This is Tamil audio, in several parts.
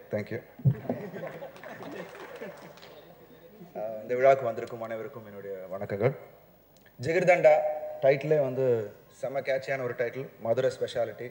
தேங்க்யூ இந்த விழாவுக்கு வந்திருக்கும் அனைவருக்கும் என்னுடைய வணக்கங்கள் ஜிகிர்தண்டா டைட்டிலே வந்து செம்ம கேட்சியான ஒரு டைட்டில் மதுரை ஸ்பெஷாலிட்டி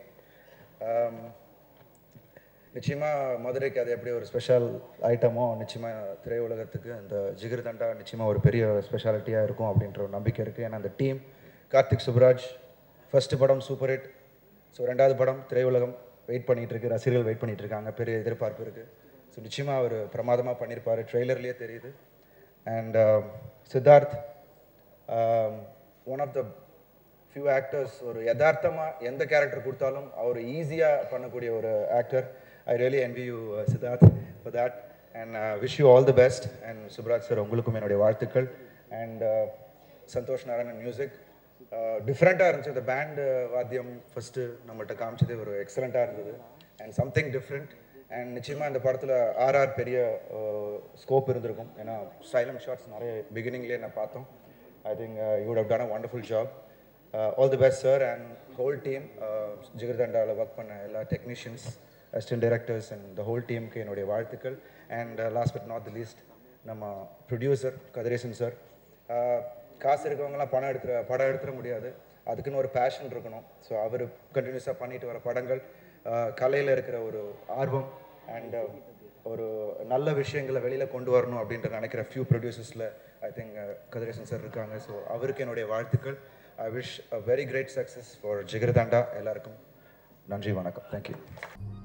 நிச்சயமாக மதுரைக்கு அது எப்படி ஒரு ஸ்பெஷல் ஐட்டமோ நிச்சயமாக திரையுலகத்துக்கு இந்த ஜிகிர்தண்டா நிச்சயமாக ஒரு பெரிய ஸ்பெஷாலிட்டியாக இருக்கும் அப்படின்ற ஒரு நம்பிக்கை இருக்குது ஏன்னா அந்த டீம் கார்த்திக் சுப்ராஜ் ஃபர்ஸ்ட் படம் சூப்பர் ஹிட் ஸோ ரெண்டாவது படம் திரையுலகம் வெயிட் பண்ணிட்டு இருக்கு ரசிகர்கள் வெயிட் பண்ணிட்டு இருக்காங்க பெரிய எதிர்பார்ப்பு இருக்குது ஸோ நிச்சயமாக அவர் பிரமாதமாக பண்ணியிருப்பார் ட்ரெய்லர்லேயே தெரியுது and Siddharth one of the few actors ஒரு யதார்த்தமாக எந்த கேரக்டர் கொடுத்தாலும் அவர் ஈஸியாக பண்ணக்கூடிய ஒரு actor I really envy you Siddharth for that and wish you all the best and Subbaraj sir உங்களுக்கும் என்னுடைய வாழ்த்துக்கள் அண்ட் சந்தோஷ் நாராயணன் மியூசிக் டிஃப்ரெண்ட்டாக இருந்துச்சு இந்த பேண்ட் வாத்தியம் ஃபஸ்ட்டு நம்மள்ட்ட காமிச்சது ஒரு எக்ஸலண்ட்டாக இருந்தது அண்ட் சம்திங் டிஃப்ரெண்ட் அண்ட் நிச்சயமாக இந்த படத்தில் ஆர்ஆர் பெரிய ஸ்கோப் இருந்திருக்கும் ஏன்னா சைலண்ட் ஷாட்ஸ் நிறைய பிகினிங்லேயே நான் பார்த்தோம் I think you would have done a wonderful job all the best sir and whole team ஜிகர்தண்டாவில் ஒர்க் பண்ண எல்லா technicians assistant directors and the whole டீமுக்கு என்னுடைய வாழ்த்துக்கள் and last but not the least நம்ம ப்ரொடியூசர் கதிரேசன் சார் காசு இருக்கவங்கலாம் பணம் எடுத்துட படம் எடுத்துட முடியாது அதுக்குன்னு ஒரு பேஷன் இருக்கணும் ஸோ அவர் கண்டினியூஸாக பண்ணிட்டு வர படங்கள் கலையில் இருக்கிற ஒரு ஆர்வம் அண்ட் ஒரு நல்ல விஷயங்களை வெளியில் கொண்டு வரணும் அப்படின்ற நினைக்கிற ஃபியூ ப்ரொடியூசர்ஸில் ஐ திங்க் கதிரேசன் சார் இருக்காங்க ஸோ அவருக்கு என்னுடைய வாழ்த்துக்கள் I wish a very great success for Jigarthanda எல்லாருக்கும் நன்றி வணக்கம் தேங்க்யூ